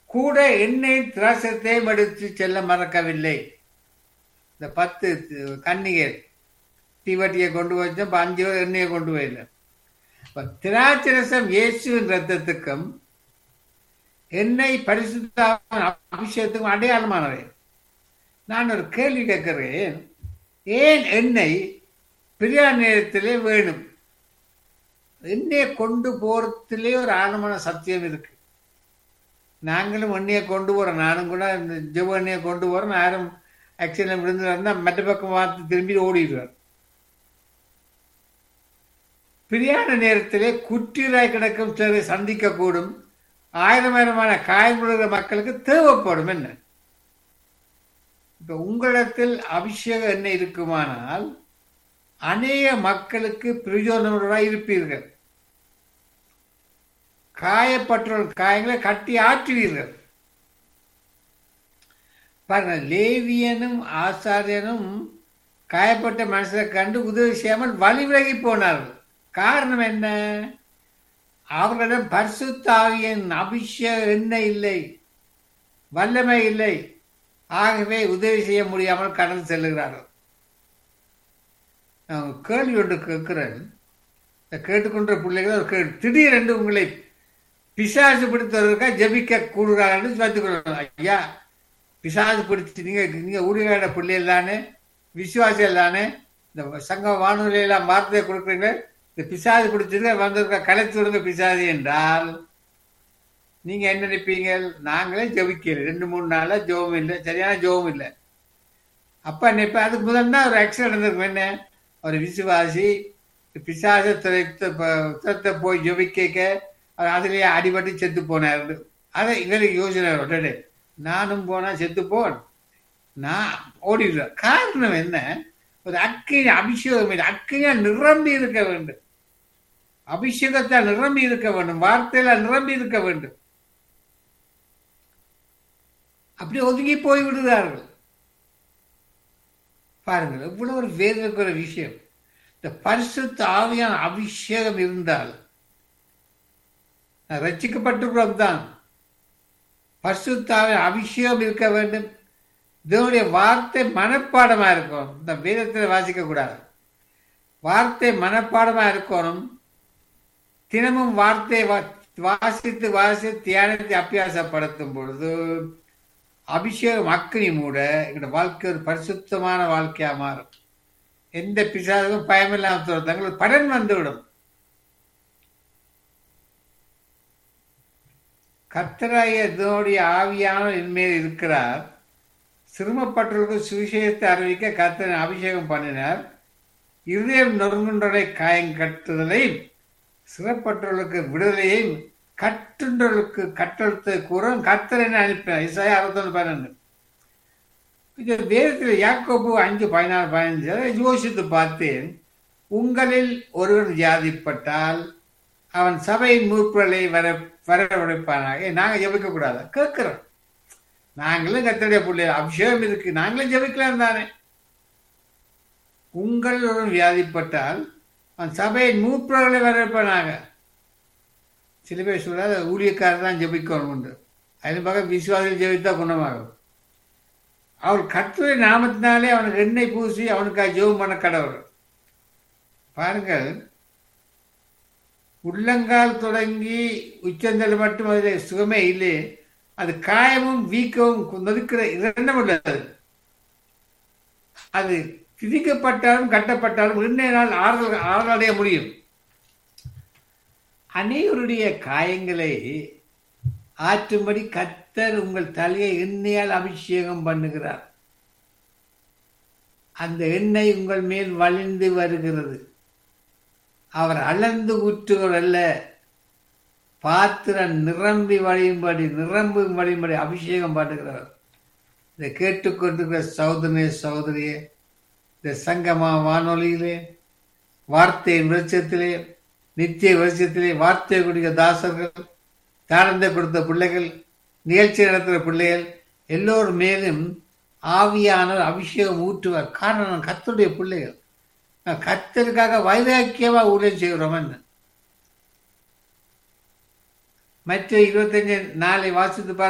கூட எண்ணெய் திராசத்தையும் எடுத்து செல்ல மறக்கவில்லை இந்த பத்து கன்னிகள் தீவட்டியை கொண்டு வச்சோம் இப்ப அஞ்சு பேர் எண்ணெயை கொண்டு போயில இப்ப திராட்சரசம் இயேசுவின் ரத்தத்துக்கும் எண்ணெய் பரிசுத்த அபிஷேகத்துக்கும் அடையாளமானவை நான் ஒரு கேள்வி கேட்கிறேன் ஏன் எண்ணெய் பிரியா நேரத்திலே வேணும் எண்ணெயை கொண்டு போறதுலே ஒரு ஆழமான சத்தியம் இருக்கு நாங்களும் எண்ணெயை கொண்டு போறோம் நானும் கூட இந்த ஜெவ எண்ணெயை கொண்டு போறோம் யாரும் ஆக்சிடென்ட் விழுந்துருந்தா மற்ற பக்கம் பார்த்து திரும்பி ஓடிடுவார் பிரியாண நேரத்திலே குற்றீராய் கிடக்கும் சிலரை சந்திக்கக்கூடும் ஆயிரமாயிரமான காயமுள்ள மக்களுக்கு தேவைப்படும் என்ன இப்ப உங்களிடத்தில் அபிஷேக எண்ணெய் இருக்குமானால் அநேக மக்களுக்கு பிரயோஜனமாக இருப்பீர்கள் காயப்பட்டவர்கள் காயங்களை கட்டி ஆற்றுவீர்கள் பாருங்க லேவியனும் ஆசாரியனும் காயப்பட்ட மனுஷரை கண்டு உதவி செய்யாமல் வழி விலகி போனார்கள் காரணம் என்ன அவர்களிடம் பரிசுத்தாவியின் அபிஷேக எண்ணெய் இல்லை வல்லமை இல்லை ஆகவே உதவி செய்ய முடியாமல் கடந்து செல்லுகிறார்கள் நான் கேள்வி ஒன்று கேட்கிறேன் இந்த கேட்டுக்கொண்ட பிள்ளைகள் ஒரு கேள்வி திடீரென்று உங்களை பிசாசு பிடித்தவர்களுக்கா ஜபிக்க கூடுகிறார்கள் வைத்துக்கொள்ளலாம் ஐயா பிசாசு பிடிச்சி நீங்க நீங்க ஊழியர்களோட பிள்ளைகள் தானே விசுவாசிகள் தானே இந்த சங்க வானொலியெல்லாம் வார்த்தையை கொடுக்குறீங்க இந்த பிசாது பிடிச்சிருக்க வந்திருக்க கலைத்து விடுங்க பிசாது என்றால் நீங்க என்ன நினைப்பீங்க நாங்களே ஜபிக்கல ரெண்டு மூணு நாளா ஜோகம் இல்லை சரியான ஜோகம் இல்லை அப்ப நினைப்ப அதுக்கு முதல் தான் ஒரு ஆக்சிடென்ட் நடந்திருக்கும் என்ன ஒரு விசுவாசி பிசாச துரத்த போய் ஜபிக்க அதுலயே அடிபட்டு செத்து போனார் அதை எங்களுக்கு யோசனை உடனே நானும் போனா செத்து போன் நான் ஓடிடுறேன் காரணம் என்ன ஒரு அக்கினி அபிஷேகம் அக்கினியா நிரம்பி இருக்க வேண்டும் அபிஷேகத்தால் நிரம்பி இருக்க வேண்டும் வார்த்தையில நிரம்பி இருக்க வேண்டும் அப்படி ஒதுங்கி போய் விடுகிறார்கள் பாருங்கள் இவ்வளவு ஒரு வேதனைக்குற விஷயம் இந்த பரிசுத்த ஆவியான அபிஷேகம் இருந்தால் ரச்சிக்கப்பட்டிருக்கிறோம் தான் பரிசுத்தாவின் அபிஷேகம் இருக்க வேண்டும் இதனுடைய வார்த்தை மனப்பாடமா இருக்கணும் இந்த வேதத்தில் வாசிக்க கூடாது வார்த்தை மனப்பாடமா இருக்கணும் தினமும் வார்த்தை வாசித்து வாசித்து தியானத்தை அபியாசப்படுத்தும் பொழுது அபிஷேகம் அக்னி மூட எங்களோட வாழ்க்கை ஒரு பரிசுத்தமான வாழ்க்கையா மாறும் எந்த பிசாசும் பயமில்லாம தங்களுக்கு பலன் வந்துவிடும் கத்தராய ஆவியான என்மேல் இருக்கிறார் சிரமப்பட்டவர்களுக்கு சுவிசேஷத்தை அறிவிக்க கத்தனை அபிஷேகம் பண்ணினார் இருதயம் நொறுங்குன்றலை காயம் கட்டுதலையும் சிறப்பற்றவர்களுக்கு விடுதலையும் கட்டுன்றவர்களுக்கு கட்டெழுத்து கூறும் கத்தரனை அனுப்பினார் இசாய அறுபத்தொன்று பன்னெண்டு இது வேதத்தில் யாக்கோபு அஞ்சு பதினாறு பதினஞ்சு யோசித்து பார்த்தேன் உங்களில் ஒருவர் ஜாதிப்பட்டால் அவன் சபையின் மூப்புகளை வர வரவழைப்பானாக நாங்கள் ஜபிக்க கூடாது கேட்கிறோம் நாங்களும் கத்தடைய பிள்ளை அபிஷேகம் இருக்கு நாங்களும் ஜபிக்கலாம் தானே உங்கள் ஒரு வியாதிப்பட்டால் அவன் சபையின் மூப்புகளை வரவேற்பானாக சில பேர் சொல்றாரு ஊழியக்காரர் தான் ஜபிக்கணும் உண்டு அதன் பக்கம் விசுவாசிகள் ஜபித்தா குணமாகும் அவர் கத்துரை நாமத்தினாலே அவனுக்கு எண்ணெய் பூசி அவனுக்காக ஜெபம் பண்ண கடவுள் பாருங்கள் உள்ளங்கால் தொடங்கி உச்சந்தல் மட்டும் அதில் சுகமே இல்லை அது காயமும் வீக்கமும் நொதுக்கிற இரண்டும் உள்ளது அது திதிக்கப்பட்டாலும் கட்டப்பட்டாலும் இன்னைய நாள் ஆறுதல் ஆறுதல் அடைய முடியும் அனைவருடைய காயங்களை ஆற்றும்படி கத்தர் உங்கள் தலையை எண்ணெயால் அபிஷேகம் பண்ணுகிறார் அந்த எண்ணெய் உங்கள் மேல் வழிந்து வருகிறது அவர் அளந்து ஊற்றுகள் அல்ல பாத்திரம் நிரம்பி வழியும்படி நிரம்பும் வழியும்படி அபிஷேகம் பண்ணுகிறார் இதை கேட்டுக்கொண்டிருக்கிற சௌதரிய சௌதரியே இந்த சங்கமா வானொலியிலே வார்த்தையின் வெளிச்சத்திலே நித்திய வெளிச்சத்திலே வார்த்தை கொடுக்க தாசர்கள் தானந்த கொடுத்த பிள்ளைகள் நிகழ்ச்சி நடத்துகிற பிள்ளைகள் எல்லோரும் மேலும் ஆவியானவர் அபிஷேகம் ஊற்றுவார் காரணம் கத்தருடைய பிள்ளைகள் கத்தருக்காக வைராக்கியமா ஊழியம் செய்கிறோம் மற்ற இருபத்தஞ்சு நாளை வாசித்து